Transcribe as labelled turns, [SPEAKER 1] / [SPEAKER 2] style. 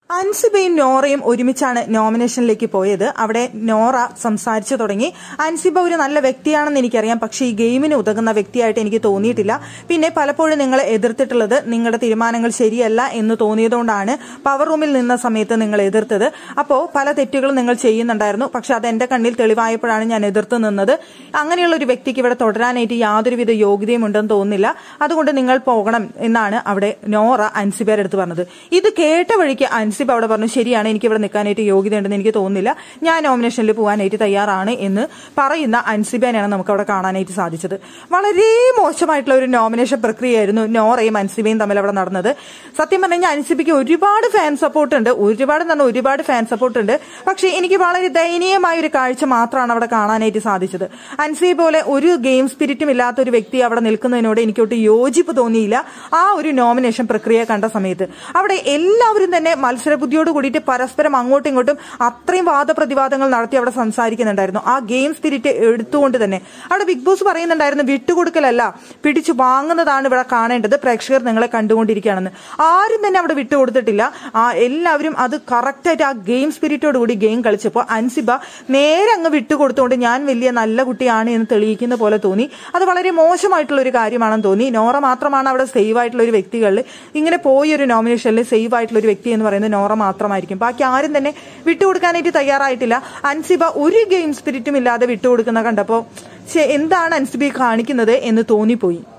[SPEAKER 1] അൻസിബയും നോറയും ഒരുമിച്ചാണ് നോമിനേഷനിലേക്ക് പോയത് അവിടെ നോറ സംസാരിച്ചു തുടങ്ങി അൻസിബ ഒരു നല്ല വ്യക്തിയാണെന്ന് എനിക്കറിയാം പക്ഷേ ഈ ഗെയിമിന് ഉതകുന്ന വ്യക്തിയായിട്ട് എനിക്ക് തോന്നിയിട്ടില്ല പിന്നെ പലപ്പോഴും നിങ്ങളെ എതിർത്തിട്ടുള്ളത് നിങ്ങളുടെ തീരുമാനങ്ങൾ ശരിയല്ല എന്ന് തോന്നിയതുകൊണ്ടാണ് പവർ റൂമിൽ നിന്ന സമയത്ത് നിങ്ങൾ എതിർത്തത് അപ്പോൾ പല തെറ്റുകളും നിങ്ങൾ ചെയ്യുന്നുണ്ടായിരുന്നു പക്ഷെ അത് എന്റെ കണ്ണിൽ തെളിവായപ്പോഴാണ് ഞാൻ എതിർത്ത് നിന്നത് അങ്ങനെയുള്ള ഒരു വ്യക്തിക്ക് ഇവിടെ തുടരാനായിട്ട് യാതൊരുവിധ യോഗ്യതയും ഉണ്ടെന്ന് തോന്നുന്നില്ല അതുകൊണ്ട് നിങ്ങൾ പോകണം എന്നാണ് അവിടെ നോറ അൻസിബയുടെ അടുത്ത് പറഞ്ഞത് ഇത് കേട്ട വഴിക്ക് അൻസിബ അവിടെ പറഞ്ഞു ശരിയാണ് എനിക്ക് ഇവിടെ നിൽക്കാനായിട്ട് യോഗ്യതയുണ്ടെന്ന് എനിക്ക് തോന്നുന്നില്ല ഞാൻ നോമിനേഷനിൽ പോകാനായിട്ട് തയ്യാറാണ് എന്ന് പറയുന്ന അൻസിബേനെയാണ് നമുക്ക് അവിടെ കാണാനായിട്ട് സാധിച്ചത് വളരെ മോശമായിട്ടുള്ള ഒരു നോമിനേഷൻ പ്രക്രിയയായിരുന്നു നോറയും അൻസിബയും തമ്മിൽ അവിടെ നടന്നത് സത്യം പറഞ്ഞു കഴിഞ്ഞാൽ അൻസിബയ്ക്ക് ഒരുപാട് ഫാൻ സപ്പോർട്ട് ഉണ്ട് ഒരുപാട് എന്ന് പറഞ്ഞാൽ ഒരുപാട് ഫാൻ സപ്പോർട്ട് ഉണ്ട് പക്ഷേ എനിക്ക് വളരെ ദയനീയമായ ഒരു കാഴ്ച മാത്രമാണ് അവിടെ കാണാനായിട്ട് സാധിച്ചത് അൻസി പോലെ ഒരു ഗെയിം സ്പിരിറ്റും ഇല്ലാത്ത ഒരു വ്യക്തി അവിടെ നിൽക്കുന്നതിനോട് എനിക്കൊട്ട് യോജിപ്പ് തോന്നിയില്ല ആ ഒരു നോമിനേഷൻ പ്രക്രിയ കണ്ട സമയത്ത് അവിടെ എല്ലാവരും തന്നെ മത്സരബുദ്ധിയോട് കൂടിയിട്ട് പരസ്പരം അങ്ങോട്ടും ഇങ്ങോട്ടും അത്രയും വാദപ്രതിവാദങ്ങൾ നടത്തി അവിടെ സംസാരിക്കുന്നുണ്ടായിരുന്നു ആ ഗെയിം സ്പിരിറ്റ് എടുത്തുകൊണ്ട് തന്നെ അവിടെ ബിഗ് ബോസ് പറയുന്നുണ്ടായിരുന്നു വിട്ടുകൊടുക്കലല്ല പിടിച്ചു വാങ്ങുന്നതാണ് ഇവിടെ കാണേണ്ടത് പ്രേക്ഷകർ നിങ്ങളെ കണ്ടുകൊണ്ടിരിക്കുകയാണെന്ന് ആരും തന്നെ അവിടെ വിട്ടുകൊടുത്തിട്ടില്ല ആ എല്ലാവരും അത് കറക്റ്റായിട്ട് ആ ഗെയിം സ്പിരിറ്റോട് കൂടി ഗെയിം കളിച്ചപ്പോൾ അൻസിബ നേരെ അങ്ങ് വിട്ടുകൊടുത്തുകൊണ്ട് ഞാൻ വലിയ നല്ല കുട്ടിയാണ് എന്ന് തെളിയിക്കുന്ന പോലെ തോന്നി അത് വളരെ മോശമായിട്ടുള്ള ഒരു കാര്യമാണെന്ന് തോന്നി നോറ മാത്രമാണ് അവിടെ സേവ് ആയിട്ടുള്ള ഒരു വ്യക്തികളിൽ ഇങ്ങനെ പോയി ഒരു നോമിനേഷനിൽ സേവ് ആയിട്ടുള്ള ഒരു വ്യക്തി എന്ന് പറയുന്നത് നോറ മാത്രമായിരിക്കും ബാക്കി ആരും തന്നെ വിട്ടുകൊടുക്കാനായിട്ട് തയ്യാറായിട്ടില്ല അൻസിബ ഒരു ഗെയിം സ്പിരിറ്റും ഇല്ലാതെ വിട്ടുകൊടുക്കുന്ന കണ്ടപ്പോൾ എന്താണ് അൻസിബി കാണിക്കുന്നത് എന്ന് തോന്നിപ്പോയി